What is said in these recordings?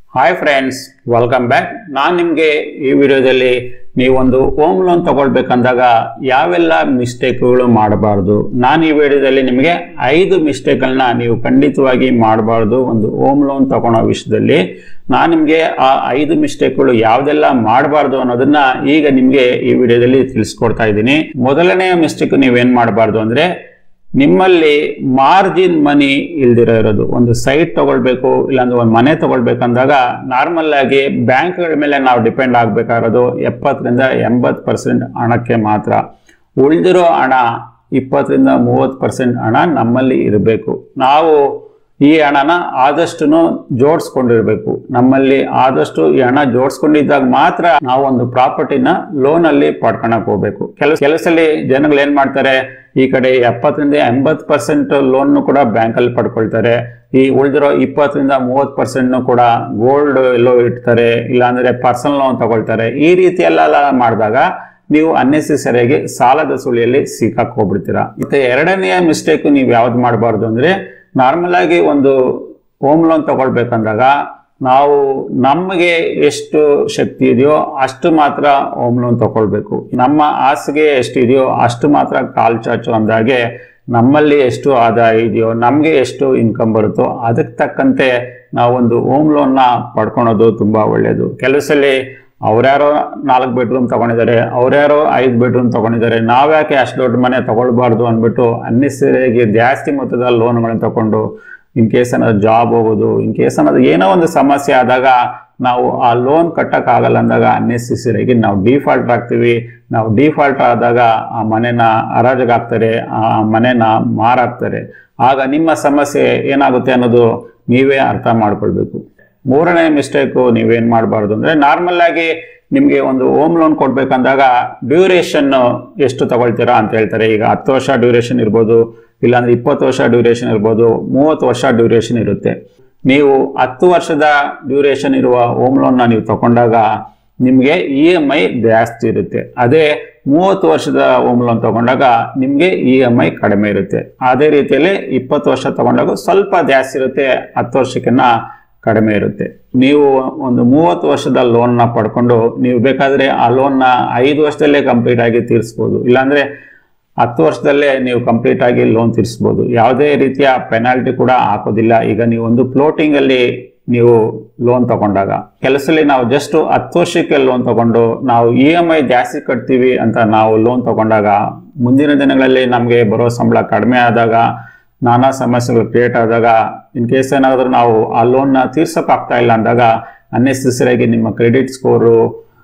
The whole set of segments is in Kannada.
ಹಾಯ್ ಫ್ರೆಂಡ್ಸ್ ವೆಲ್ಕಮ್ ಬ್ಯಾಕ್ ನಾನು ನಿಮಗೆ ಈ ವಿಡಿಯೋದಲ್ಲಿ ನೀವೊಂದು ಹೋಮ್ ಲೋನ್ ತಗೊಳ್ಬೇಕಂದಾಗ ಯಾವೆಲ್ಲ ಮಿಸ್ಟೇಕ್ಗಳು ಮಾಡಬಾರ್ದು ನಾನು ಈ ವಿಡಿಯೋದಲ್ಲಿ ನಿಮಗೆ ಐದು ಮಿಸ್ಟೇಕ್ಗಳನ್ನ ನೀವು ಖಂಡಿತವಾಗಿ ಮಾಡಬಾರ್ದು ಒಂದು ಹೋಮ್ ಲೋನ್ ತಗೊಳ್ಳೋ ವಿಷಯದಲ್ಲಿ ನಾನು ನಿಮಗೆ ಆ ಐದು ಮಿಸ್ಟೇಕ್ಗಳು ಯಾವುದೆಲ್ಲ ಮಾಡಬಾರ್ದು ಅನ್ನೋದನ್ನ ಈಗ ನಿಮಗೆ ಈ ವಿಡಿಯೋದಲ್ಲಿ ತಿಳಿಸ್ಕೊಡ್ತಾ ಇದ್ದೀನಿ ಮೊದಲನೆಯ ಮಿಸ್ಟೇಕ್ ನೀವೇನು ಮಾಡಬಾರ್ದು ಅಂದರೆ ನಿಮ್ಮಲ್ಲಿ ಮಾರ್ಜಿನ್ ಮನಿ ಇಲ್ದಿರೋ ಇರೋದು ಒಂದು ಸೈಟ್ ತಗೊಳ್ಬೇಕು ಇಲ್ಲಾಂದ್ರೆ ಒಂದು ಮನೆ ತಗೊಳ್ಬೇಕಂದಾಗ ನಾರ್ಮಲ್ ಆಗಿ ಬ್ಯಾಂಕ್ಗಳ ಮೇಲೆ ನಾವು ಡಿಪೆಂಡ್ ಆಗಬೇಕಾಗಿರೋದು ಎಪ್ಪತ್ತರಿಂದ ಎಂಬತ್ತು ಪರ್ಸೆಂಟ್ ಹಣಕ್ಕೆ ಮಾತ್ರ ಉಳಿದಿರೋ ಹಣ ಇಪ್ಪತ್ತರಿಂದ ಮೂವತ್ತು ಪರ್ಸೆಂಟ್ ಹಣ ನಮ್ಮಲ್ಲಿ ಇರಬೇಕು ನಾವು ಈ ಹಣನ ಆದಷ್ಟು ಜೋಡಿಸ್ಕೊಂಡಿರ್ಬೇಕು ನಮ್ಮಲ್ಲಿ ಆದಷ್ಟು ಈ ಹಣ ಜೋಡಿಸ್ಕೊಂಡಿದ್ದಾಗ ಮಾತ್ರ ನಾವು ಒಂದು ಪ್ರಾಪರ್ಟಿನ ಲೋನ್ ಅಲ್ಲಿ ಪಡ್ಕೊಳಕ್ ಹೋಗ್ಬೇಕು ಕೆಲವು ಕೆಲಸಲ್ಲಿ ಜನಗಳು ಏನ್ ಮಾಡ್ತಾರೆ ಈ ಕಡೆ ಎಪ್ಪತ್ತರಿಂದ ಎಂಬತ್ತು ಪರ್ಸೆಂಟ್ ಲೋನ್ ಕೂಡ ಬ್ಯಾಂಕ್ ಅಲ್ಲಿ ಪಡ್ಕೊಳ್ತಾರೆ ಈ ಉಳಿದಿರೋ ಇಪ್ಪತ್ತರಿಂದ ಮೂವತ್ತು ಪರ್ಸೆಂಟ್ ಕೂಡ ಗೋಲ್ಡ್ ಎಲ್ಲೋ ಇಡ್ತಾರೆ ಇಲ್ಲಾಂದ್ರೆ ಪರ್ಸನಲ್ ಲೋನ್ ತಗೊಳ್ತಾರೆ ಈ ರೀತಿ ಎಲ್ಲ ಮಾಡಿದಾಗ ನೀವು ಅನ್ನೆಸೆಸರಿಯಾಗಿ ಸಾಲದ ಸುಳಿಯಲ್ಲಿ ಸಿಕ್ಕಾಕ್ ಹೋಗ್ಬಿಡ್ತೀರಾ ಮತ್ತೆ ಎರಡನೆಯ ಮಿಸ್ಟೇಕ್ ನೀವು ಯಾವ್ದು ಮಾಡಬಾರ್ದು ಅಂದ್ರೆ ನಾರ್ಮಲ್ ಆಗಿ ಒಂದು ಹೋಮ್ ಲೋನ್ ತಗೊಳ್ಬೇಕಂದಾಗ ನಾವು ನಮಗೆ ಎಷ್ಟು ಶಕ್ತಿ ಇದೆಯೋ ಅಷ್ಟು ಮಾತ್ರ ಹೋಮ್ ಲೋನ್ ತಗೊಳ್ಬೇಕು ನಮ್ಮ ಆಸೆಗೆ ಎಷ್ಟು ಇದೆಯೋ ಅಷ್ಟು ಮಾತ್ರ ಕಾಲ್ ಚಾಚು ಅಂದಾಗೆ ನಮ್ಮಲ್ಲಿ ಎಷ್ಟು ಆದಾಯ ಇದೆಯೋ ನಮಗೆ ಎಷ್ಟು ಇನ್ಕಮ್ ಬರುತ್ತೋ ಅದಕ್ಕೆ ತಕ್ಕಂತೆ ನಾವೊಂದು ಹೋಮ್ ಲೋನ್ನ ಪಡ್ಕೊಳೋದು ತುಂಬ ಒಳ್ಳೆಯದು ಕೆಲಸಲ್ಲಿ ಅವ್ರ್ಯಾರೋ ನಾಲ್ಕು ಬೆಡ್ರೂಮ್ ತಗೊಂಡಿದ್ದಾರೆ ಅವ್ರ್ಯಾರೋ ಐದು ಬೆಡ್ರೂಮ್ ತಗೊಂಡಿದ್ದಾರೆ ನಾವ್ಯಾಕೆ ಅಷ್ಟು ದೊಡ್ಡ ಮನೆ ತಗೊಳ್ಬಾರ್ದು ಅಂದ್ಬಿಟ್ಟು ಅನ್ನೆಸರಿಯಾಗಿ ಜಾಸ್ತಿ ಮೊತ್ತದ ಲೋನ್ಗಳನ್ನ ತಗೊಂಡು ಇನ್ ಕೇಸ್ ಏನಾದ್ರು ಜಾಬ್ ಹೋಗೋದು ಇನ್ ಕೇಸ್ ಅನ್ನೋದು ಏನೋ ಒಂದು ಸಮಸ್ಯೆ ಆದಾಗ ನಾವು ಆ ಲೋನ್ ಕಟ್ಟಕ್ಕಾಗಲ್ಲ ಅಂದಾಗ ಅನ್ನೆಸರಿಯಾಗಿ ನಾವು ಡಿಫಾಲ್ಟ್ ಆಗ್ತೀವಿ ನಾವು ಡಿಫಾಲ್ಟ್ ಆದಾಗ ಆ ಮನೆನ ಹರಾಜಗಾಕ್ತಾರೆ ಆ ಮನೆನ ಮಾರಾಕ್ತಾರೆ ಆಗ ನಿಮ್ಮ ಸಮಸ್ಯೆ ಏನಾಗುತ್ತೆ ಅನ್ನೋದು ನೀವೇ ಅರ್ಥ ಮಾಡ್ಕೊಳ್ಬೇಕು ಮೂರನೇ ಮಿಸ್ಟೇಕು ನೀವೇನ್ ಮಾಡಬಾರ್ದು ಅಂದ್ರೆ ನಾರ್ಮಲ್ ಆಗಿ ನಿಮಗೆ ಒಂದು ಹೋಮ್ ಲೋನ್ ಕೊಡ್ಬೇಕಂದಾಗ ಡ್ಯೂರೇಷನ್ ಎಷ್ಟು ತಗೊಳ್ತೀರಾ ಅಂತ ಹೇಳ್ತಾರೆ ಈಗ ಹತ್ತು ವರ್ಷ ಡ್ಯೂರೇಷನ್ ಇರ್ಬೋದು ಇಲ್ಲಾಂದ್ರೆ ಇಪ್ಪತ್ತು ವರ್ಷ ಡ್ಯೂರೇಷನ್ ಇರ್ಬೋದು ಮೂವತ್ತು ವರ್ಷ ಡ್ಯೂರೇಷನ್ ಇರುತ್ತೆ ನೀವು ಹತ್ತು ವರ್ಷದ ಡ್ಯೂರೇಷನ್ ಇರುವ ಹೋಮ್ ಲೋನ್ನ ನೀವು ತಗೊಂಡಾಗ ನಿಮಗೆ ಇ ಎಮ್ ಐ ಜಾಸ್ತಿ ಇರುತ್ತೆ ಅದೇ ಮೂವತ್ತು ವರ್ಷದ ಹೋಮ್ ಲೋನ್ ತಗೊಂಡಾಗ ನಿಮಗೆ ಇ ಎಮ್ ಐ ಕಡಿಮೆ ಇರುತ್ತೆ ಅದೇ ರೀತಿಯಲ್ಲಿ ಇಪ್ಪತ್ತು ವರ್ಷ ತಗೊಂಡಾಗ ಸ್ವಲ್ಪ ಜಾಸ್ತಿ ಇರುತ್ತೆ ಹತ್ತು ವರ್ಷಕ್ಕಿಂತ ಕಡಿಮೆ ಇರುತ್ತೆ ನೀವು ಒಂದು ಮೂವತ್ತು ವರ್ಷದ ಲೋನ್ನ ಪಡ್ಕೊಂಡು ನೀವು ಬೇಕಾದ್ರೆ ಆ ಲೋನ್ನ ಐದು ವರ್ಷದಲ್ಲೇ ಕಂಪ್ಲೀಟ್ ಆಗಿ ತೀರಿಸ್ಬೋದು ಇಲ್ಲಾಂದ್ರೆ ಹತ್ತು ವರ್ಷದಲ್ಲೇ ನೀವು ಕಂಪ್ಲೀಟ್ ಆಗಿ ಲೋನ್ ತೀರಿಸ್ಬೋದು ಯಾವುದೇ ರೀತಿಯ ಪೆನಾಲ್ಟಿ ಕೂಡ ಹಾಕೋದಿಲ್ಲ ಈಗ ನೀವು ಒಂದು ಫ್ಲೋಟಿಂಗ್ ಅಲ್ಲಿ ನೀವು ಲೋನ್ ತಗೊಂಡಾಗ ಕೆಲಸದಲ್ಲಿ ನಾವು ಜಸ್ಟ್ ಹತ್ತು ವರ್ಷಕ್ಕೆ ಲೋನ್ ತಗೊಂಡು ನಾವು ಇ ಎಮ್ ಐ ಜಾಸ್ತಿ ಕಟ್ತೀವಿ ಅಂತ ನಾವು ಲೋನ್ ತಗೊಂಡಾಗ ಮುಂದಿನ ದಿನಗಳಲ್ಲಿ ನಮಗೆ ಬರೋ ಸಂಬಳ ಕಡಿಮೆ ಆದಾಗ ನಾನಾ ಸಮಸ್ಯೆಗಳು ಕ್ರಿಯೇಟ್ ಆದಾಗ ಇನ್ ಕೇಸ್ ಏನಾದರೂ ನಾವು ಆ ಲೋನ್ನ ತೀರ್ಸೋಕ್ಕಾಗ್ತಾ ಇಲ್ಲ ಅಂದಾಗ ಅನ್ನೆಸೆಸರಿಯಾಗಿ ನಿಮ್ಮ ಕ್ರೆಡಿಟ್ ಸ್ಕೋರು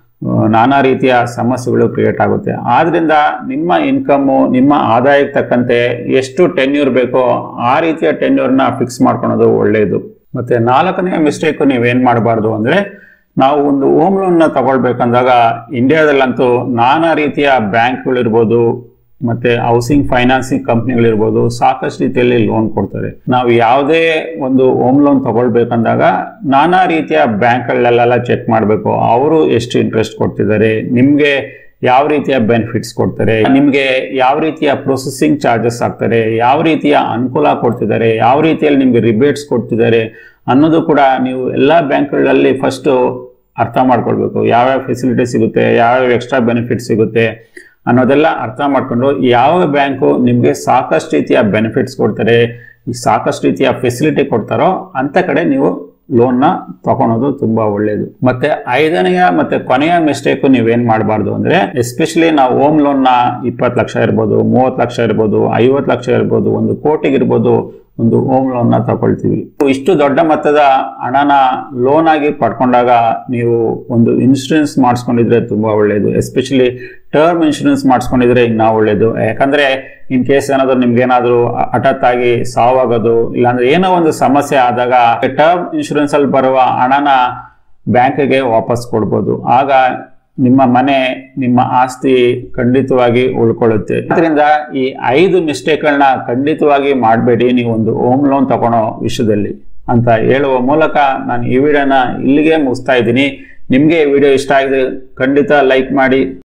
ನಾನಾ ರೀತಿಯ ಸಮಸ್ಯೆಗಳು ಕ್ರಿಯೇಟ್ ಆಗುತ್ತೆ ಆದ್ರಿಂದ ನಿಮ್ಮ ಇನ್ಕಮ್ಮು ನಿಮ್ಮ ಆದಾಯಕ್ಕೆ ತಕ್ಕಂತೆ ಎಷ್ಟು ಟೆನ್ಯೂರ್ ಬೇಕೋ ಆ ರೀತಿಯ ಟೆನ್ಯೂರ್ನ ಫಿಕ್ಸ್ ಮಾಡ್ಕೊಳೋದು ಒಳ್ಳೆಯದು ಮತ್ತೆ ನಾಲ್ಕನೇ ಮಿಸ್ಟೇಕ್ ನೀವೇನ್ ಮಾಡಬಾರ್ದು ಅಂದ್ರೆ ನಾವು ಒಂದು ಹೋಮ್ ಲೋನ್ನ ತಗೊಳ್ಬೇಕಂದಾಗ ಇಂಡಿಯಾದಲ್ಲಂತೂ ನಾನಾ ರೀತಿಯ ಬ್ಯಾಂಕ್ಗಳಿರ್ಬೋದು ಮತ್ತೆ ಹೌಸಿಂಗ್ ಫೈನಾನ್ಸಿಂಗ್ ಕಂಪ್ನಿಗಳಿರ್ಬೋದು ಸಾಕಷ್ಟು ರೀತಿಯಲ್ಲಿ ಲೋನ್ ಕೊಡ್ತಾರೆ ನಾವು ಯಾವುದೇ ಒಂದು ಹೋಮ್ ಲೋನ್ ತಗೊಳ್ಬೇಕಂದಾಗ ನಾನಾ ರೀತಿಯ ಬ್ಯಾಂಕ್ಗಳಲ್ಲೆಲ್ಲ ಚೆಕ್ ಮಾಡಬೇಕು ಅವರು ಎಷ್ಟು ಇಂಟ್ರೆಸ್ಟ್ ಕೊಡ್ತಿದ್ದಾರೆ ನಿಮಗೆ ಯಾವ ರೀತಿಯ ಬೆನಿಫಿಟ್ಸ್ ಕೊಡ್ತಾರೆ ನಿಮಗೆ ಯಾವ ರೀತಿಯ ಪ್ರೊಸೆಸಿಂಗ್ ಚಾರ್ಜಸ್ ಆಗ್ತಾರೆ ಯಾವ ರೀತಿಯ ಅನುಕೂಲ ಕೊಡ್ತಿದ್ದಾರೆ ಯಾವ ರೀತಿಯಲ್ಲಿ ನಿಮಗೆ ರಿಬೇಟ್ಸ್ ಕೊಡ್ತಿದ್ದಾರೆ ಅನ್ನೋದು ಕೂಡ ನೀವು ಎಲ್ಲ ಬ್ಯಾಂಕ್ಗಳಲ್ಲಿ ಫಸ್ಟು ಅರ್ಥ ಮಾಡ್ಕೊಳ್ಬೇಕು ಯಾವ್ಯಾವ ಫೆಸಿಲಿಟಿ ಸಿಗುತ್ತೆ ಯಾವ್ಯಾವ ಎಕ್ಸ್ಟ್ರಾ ಬೆನಿಫಿಟ್ ಸಿಗುತ್ತೆ ಅನ್ನೋದೆಲ್ಲ ಅರ್ಥ ಮಾಡ್ಕೊಂಡು ಯಾವ ಬ್ಯಾಂಕು ನಿಮಗೆ ಸಾಕಷ್ಟು ರೀತಿಯ ಬೆನಿಫಿಟ್ಸ್ ಕೊಡ್ತಾರೆ ಈ ಸಾಕಷ್ಟು ರೀತಿಯ ಫೆಸಿಲಿಟಿ ಕೊಡ್ತಾರೋ ಅಂತ ಕಡೆ ನೀವು ಲೋನ್ನ ತಗೊಳೋದು ತುಂಬಾ ಒಳ್ಳೆಯದು ಮತ್ತೆ ಐದನೆಯ ಮತ್ತೆ ಕೊನೆಯ ಮಿಸ್ಟೇಕ್ ನೀವೇನ್ ಮಾಡಬಾರ್ದು ಅಂದ್ರೆ ಎಸ್ಪೆಷಲಿ ನಾವು ಹೋಮ್ ಲೋನ್ನ ಇಪ್ಪತ್ತು ಲಕ್ಷ ಇರ್ಬೋದು ಮೂವತ್ತು ಲಕ್ಷ ಇರ್ಬೋದು ಐವತ್ತು ಲಕ್ಷ ಇರ್ಬೋದು ಒಂದು ಕೋಟಿಗಿರ್ಬೋದು ಒಂದು ಹೋಮ್ ಲೋನ್ನ ತಗೊಳ್ತೀವಿ ಇಷ್ಟು ದೊಡ್ಡ ಮೊತ್ತದ ಹಣನ ಲೋನ್ ಆಗಿ ಪಡ್ಕೊಂಡಾಗ ನೀವು ಒಂದು ಇನ್ಶೂರೆನ್ಸ್ ಮಾಡಿಸ್ಕೊಂಡಿದ್ರೆ ತುಂಬಾ ಒಳ್ಳೆಯದು ಎಸ್ಪೆಷಲಿ ಟರ್ಮ್ ಇನ್ಶೂರೆನ್ಸ್ ಮಾಡಿಸ್ಕೊಂಡಿದ್ರೆ ಇನ್ನೂ ಒಳ್ಳೇದು ಯಾಕಂದ್ರೆ ಇನ್ ಕೇಸ್ ಏನಾದ್ರು ನಿಮ್ಗೆ ಏನಾದ್ರು ಹಠಾತ್ ಆಗಿ ಸಾವಾಗೋದು ಇಲ್ಲಾಂದ್ರೆ ಏನೋ ಒಂದು ಸಮಸ್ಯೆ ಆದಾಗ ಟರ್ಮ್ ಇನ್ಶೂರೆನ್ಸ್ ಅಲ್ಲಿ ಬರುವ ಹಣನ ಬ್ಯಾಂಕ್ಗೆ ವಾಪಸ್ ಕೊಡ್ಬೋದು ಆಗ ನಿಮ್ಮ ಮನೆ ನಿಮ್ಮ ಆಸ್ತಿ ಖಂಡಿತವಾಗಿ ಉಳ್ಕೊಳ್ಳುತ್ತೆ ಅದರಿಂದ ಈ ಐದು ಮಿಸ್ಟೇಕ್ಗಳನ್ನ ಖಂಡಿತವಾಗಿ ಮಾಡಬೇಡಿ ನೀವು ಒಂದು ಹೋಮ್ ಲೋನ್ ತಗೊಳೋ ವಿಷಯದಲ್ಲಿ ಅಂತ ಹೇಳುವ ಮೂಲಕ ನಾನು ಈ ವಿಡಿಯೋನ ಇಲ್ಲಿಗೆ ಮುಗಿಸ್ತಾ ಇದ್ದೀನಿ ನಿಮಗೆ ಈ ವಿಡಿಯೋ ಇಷ್ಟ ಆಗಿದೆ ಖಂಡಿತ ಲೈಕ್ ಮಾಡಿ